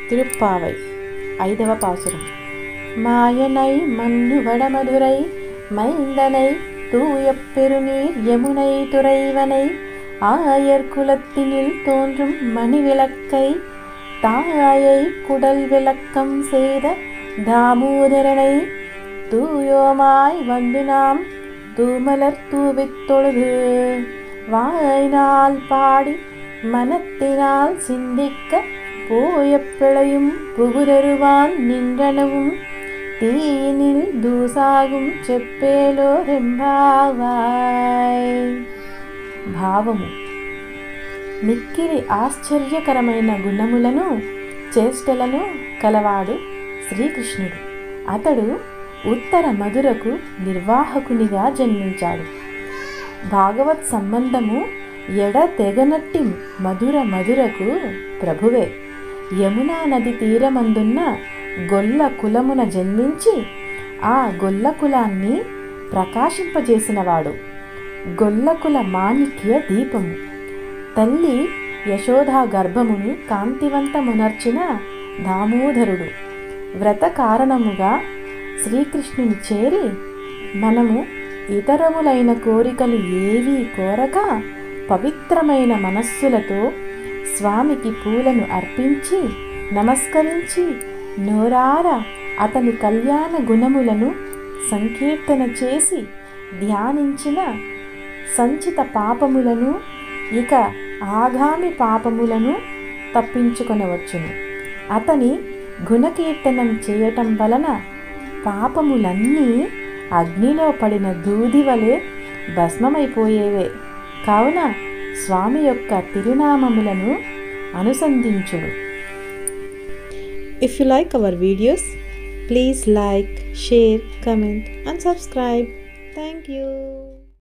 తిరుప్పావై ఐదవ పాసురం மாயனை மண்ணு வடமதுரை மைந்தனை தூய பெருநீர் யமுனை துறைவனை ஆயர் குலத்தினில் தோன்றும் மணிவிளக்கை தாயை குடல் விளக்கம் செய்த தாமோதரனை தூயோமாய் வந்து நாம் தூமலர் தூவித் தொழுது வாயினால் பாடி மனத்தினால் சிந்திக்க போய பிழையும் புகுதருவான் நின்றனவும் తీనిల్ దూసాగుం చెప్పేలో రెంబావాయ్ భావము మిక్కిలి ఆశ్చర్యకరమైన గుణములను చేష్టలను కలవాడు శ్రీకృష్ణుడు అతడు ఉత్తర మధురకు నిర్వాహకునిగా జన్మించాడు భాగవత్ సంబంధము ఎడ తెగనట్టి మధుర మధురకు ప్రభువే యమునా నది తీరమందున్న గొల్ల కులమున జన్మించి ఆ గొల్ల కులాన్ని ప్రకాశింపజేసినవాడు గొల్లకుల మాణిక్య దీపము తల్లి యశోధా గర్భమును కాంతివంతమునర్చిన దామోదరుడు వ్రత కారణముగా శ్రీకృష్ణుని చేరి మనము ఇతరములైన కోరికలు ఏవీ కోరక పవిత్రమైన మనస్సులతో స్వామికి పూలను అర్పించి నమస్కరించి నోరార అతని కళ్యాణ గుణములను సంకీర్తన చేసి ధ్యానించిన సంచిత పాపములను ఇక ఆగామి పాపములను తప్పించుకొనవచ్చును అతని గుణకీర్తనం చేయటం వలన పాపములన్నీ అగ్నిలో పడిన దూది వలె భస్మమైపోయేవే కావున స్వామి యొక్క తిరునామములను అనుసంధించుడు If you like our videos, please like, share, comment, and subscribe. Thank you.